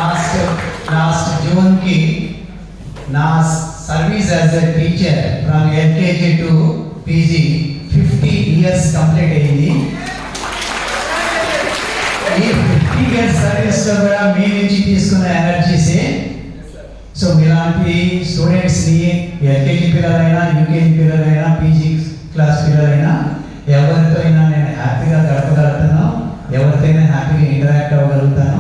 last last జూన్కి నా service as a teacher from LKG to PG fifty years complete అయింది ఈ fifty years సర్వీస్లో కూడా మీ నుంచి తీసుకున్న ఎనర్జీసే సో మీలాంటి స్టూడెంట్స్ని ఎల్కేజీ పిల్లలైనా యూకేజీ పిల్లలైనా పీజీ క్లాస్ పిల్లలైనా ఎవరితో అయినా నేను హ్యాపీగా గడపగలుగుతాను ఎవరితోనైనా హ్యాపీగా ఇంటరాక్ట్ అవ్వగలుగుతాను